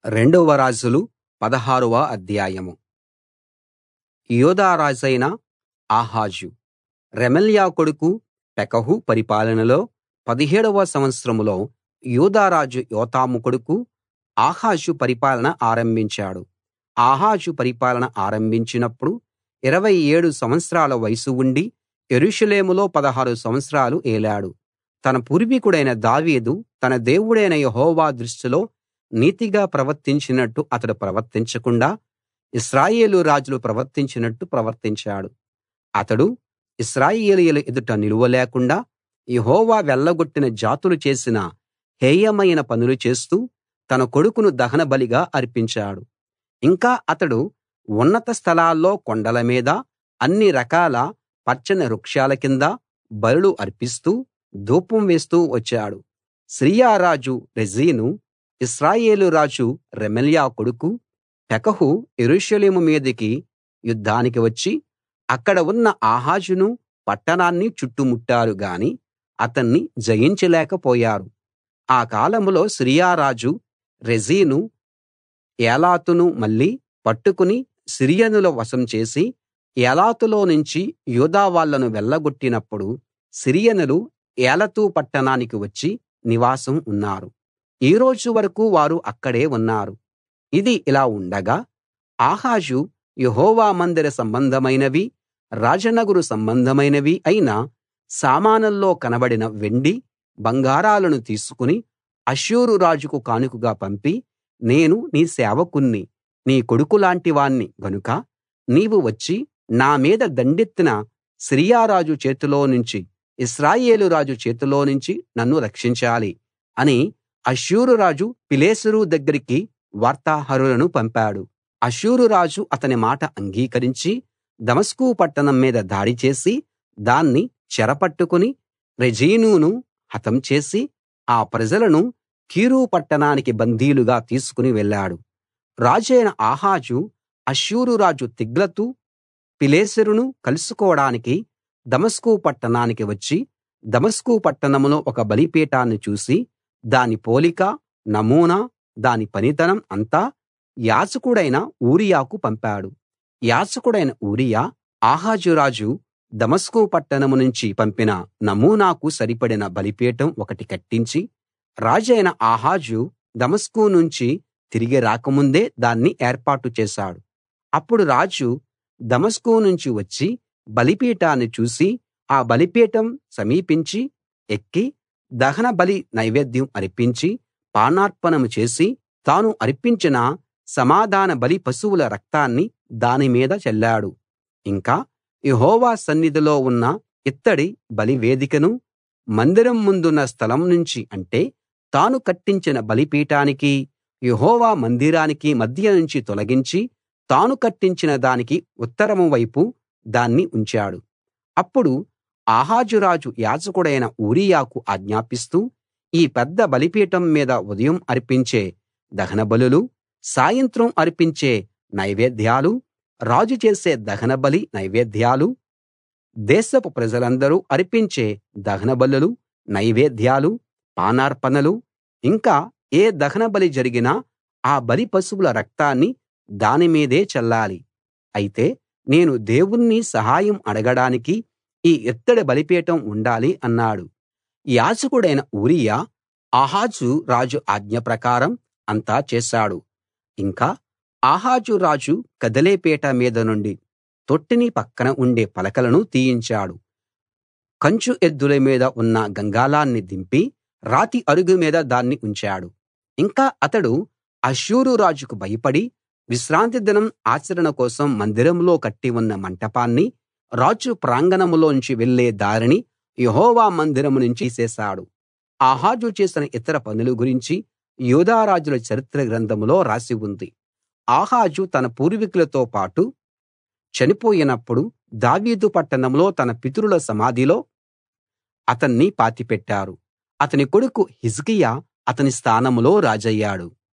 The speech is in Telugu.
రెండవ రాజులు పదహారవ అధ్యాయం యూదా రాజైన ఆహాజు రెమల్యా కొడుకు పెకహు పరిపాలనలో పదిహేడవ సంవత్సరంలో యూదా రాజు యోతాము కొడుకు ఆహాజు పరిపాలన ఆరంభించాడు ఆహాజు పరిపాలన ఆరంభించినప్పుడు ఇరవై ఏడు సంవత్సరాల వయసు ఉండి యెరూషలేములో పదహారు సంవత్సరాలు ఏలాడు తన పూర్వీకుడైన దావీదు తన దేవుడైన యెహోవా దృష్టిలో నీతిగా ప్రవర్తించినట్టు అతడు ప్రవర్తించకుండా ఇశ్రాయేలు రాజులు ప్రవర్తించినట్టు ప్రవర్తించాడు అతడు ఇశ్రాయేలీయుల ఎదుట నిలువలేకుండా యెహోవా వెళ్ళగొట్టిన జాతులు చేసిన హేయమైన పనులు చేస్తూ తన కొడుకును దహనబలిగా అర్పించాడు ఇంకా అతడు ఉన్నత స్థలాల్లో కొండల మీద అన్ని రకాల పచ్చని వృక్షాల కింద బలులు అర్పిస్తూ ధూపం వేస్తూ వచ్చాడు సిరియా రాజు రెజీను ఇశ్రాయేలు రాజు రెమల్యా కొడుకు పెకహు యెరూషలేము మీదికి యుద్ధానికి వచ్చి అక్కడ ఉన్న ఆహాజును పట్టణాన్ని చుట్టుముట్టారు గాని అతన్ని జయించలేకపోయారు ఆ కాలంలో సిరియా రాజు రెజీను ఏలాతును మళ్ళీ పట్టుకుని సిరియనుల వశం చేసి ఏలాతులో నుంచి యూదా వాళ్ళను వెళ్ళగొట్టినప్పుడు సిరియనులు ఏలతు పట్టణానికి వచ్చి నివాసం ఉన్నారు ఈ రోజు వరకూ వారు అక్కడే ఉన్నారు ఇది ఇలా ఉండగా ఆహాజు యెహోవా మందిర సంబంధమైనవి రాజనగరు సంబంధమైనవి అయిన సామానుల్లో కనబడిన వెండి బంగారాలను తీసుకుని అష్షూరు రాజుకు కానుకగా పంపి నేను నీ సేవకుణ్ణి నీ కొడుకులాంటి వాణ్ణి గనుక నీవు వచ్చి నా మీద దండెత్తిన సిరియా రాజు చేతిలో నుంచి ఇశ్రాయేలు రాజు చేతిలో నుంచి నన్ను రక్షించాలి అని అష్షూరు రాజు పిలేసరు దగ్గరికి వార్తాహరులను పంపాడు అష్షూరు రాజు అతని మాట అంగీకరించి దమస్కు పట్టణం మీద దాడి చేసి దాన్ని చెరపట్టుకుని రెజీనును హతం చేసి ఆ ప్రజలను కీరు పట్టణానికి బందీలుగా తీసుకుని వెళ్ళాడు రాజైన ఆహాజు అష్షూరు రాజు తిగ్లతు పిలేసెరును కలుసుకోడానికి దమస్కు పట్టణానికి వచ్చి దమస్కు పట్టణంలో ఒక బలిపీఠాన్ని చూసి దాని పోలిక నమూనా దాని పనితనం అంతా యాజకుడైన ఊరియాకు పంపాడు యాజకుడైన ఊరియా ఆహాజు రాజు దమస్కు పట్టణం నుంచి పంపిన నమూనాకు సరిపడిన బలిపీఠం ఒకటి కట్టించి రాజైన ఆహాజు దమస్కు నుంచి తిరిగి రాకముందే దాన్ని ఏర్పాటు చేశాడు అప్పుడు రాజు దమస్కు నుంచి వచ్చి బలిపీఠాన్ని చూసి ఆ బలిపీఠం సమీపించి ఎక్కి దహన బలి నైవేద్యం అర్పించి పానార్పణం చేసి తాను అర్పించిన సమాధాన బలి పశువుల రక్తాన్ని దాని మీద చల్లాడు ఇంకా యెహోవా సన్నిధిలో ఉన్న ఇత్తడి బలివేదికను మందిరం ముందున్న స్థలం నుంచి అంటే తాను కట్టించిన బలిపీఠానికి యెహోవా మందిరానికి మధ్య నుంచి తొలగించి తాను కట్టించిన దానికి ఉత్తరం వైపు దాన్ని ఉంచాడు అప్పుడు ఆహాజు రాజు యాజకుడైన ఊరియాకు ఆజ్ఞాపిస్తూ ఈ పెద్ద బలిపీఠం మీద ఉదయం అర్పించే దహనబలులు సాయంత్రం అర్పించే నైవేద్యాలు రాజు చేసే దహనబలి నైవేద్యాలు దేశపు ప్రజలందరూ అర్పించే దహనబలులు నైవేద్యాలు పానార్పణలు ఇంకా ఏ దహనబలి జరిగినా ఆ బలి పశువుల రక్తాన్ని దాని మీదే చల్లాలి అయితే నేను దేవుణ్ణి సహాయం అడగడానికి ఈ ఇత్తడి బలిపీఠం ఉండాలి అన్నాడు యాజకుడైన ఊరియా ఆహాజు రాజు ఆజ్ఞ ప్రకారం అంతా చేశాడు ఇంకా ఆహాజు రాజు కదిలే పీట మీద నుండి తొట్టిని పక్కన ఉండే పలకలను తీయించాడు కంచు ఎద్దుల మీద ఉన్న గంగాళాన్ని దింపి రాతి అరుగు మీద దాన్ని ఉంచాడు ఇంకా అతడు అష్షూరు రాజుకు భయపడి విశ్రాంతి దినం ఆచరణ కోసం మందిరంలో కట్టి ఉన్న మంటపాన్ని రాజు ప్రాంగణంలోంచి వెళ్ళే దారిని యెహోవా మందిరం నుంచి తీసేశాడు ఆహాజు చేసిన ఇతర పనుల గురించి యూదా రాజుల చరిత్ర గ్రంథంలో రాసి ఉంది ఆహాజు తన పూర్వీకులతో పాటు చనిపోయినప్పుడు దావీదు పట్టణంలో తన పితరుల సమాధిలో అతన్ని పాతిపెట్టారు అతని కొడుకు హిజ్కియా అతని స్థానంలో రాజయ్యాడు